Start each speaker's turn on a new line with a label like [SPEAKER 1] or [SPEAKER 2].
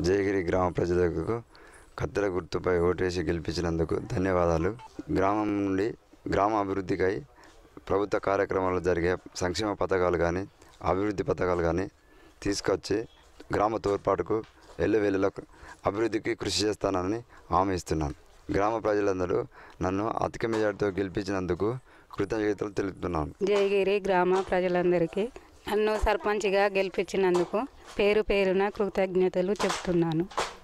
[SPEAKER 1] జయగిరి గ్రామ ప్రజలకు కత్తెర గుర్తుపై ఓటేసి గెలిపించినందుకు ధన్యవాదాలు గ్రామం నుండి గ్రామ అభివృద్ధికై ప్రభుత్వ కార్యక్రమాలు జరిగే సంక్షేమ పథకాలు కానీ అభివృద్ధి పథకాలు కానీ తీసుకొచ్చి గ్రామ తోడ్పాటుకు ఎల్లవేళలా అభివృద్ధికి కృషి చేస్తానని హామీ ఇస్తున్నాను గ్రామ ప్రజలందరూ నన్ను అధిక మెజార్టీతో గెలిపించినందుకు కృతజ్ఞతలు తెలుపుతున్నాను
[SPEAKER 2] జయగిరి గ్రామ ప్రజలందరికీ నన్ను సర్పంచ్గా గెలిపించినందుకు పేరు పేరున కృతజ్ఞతలు చెప్తున్నాను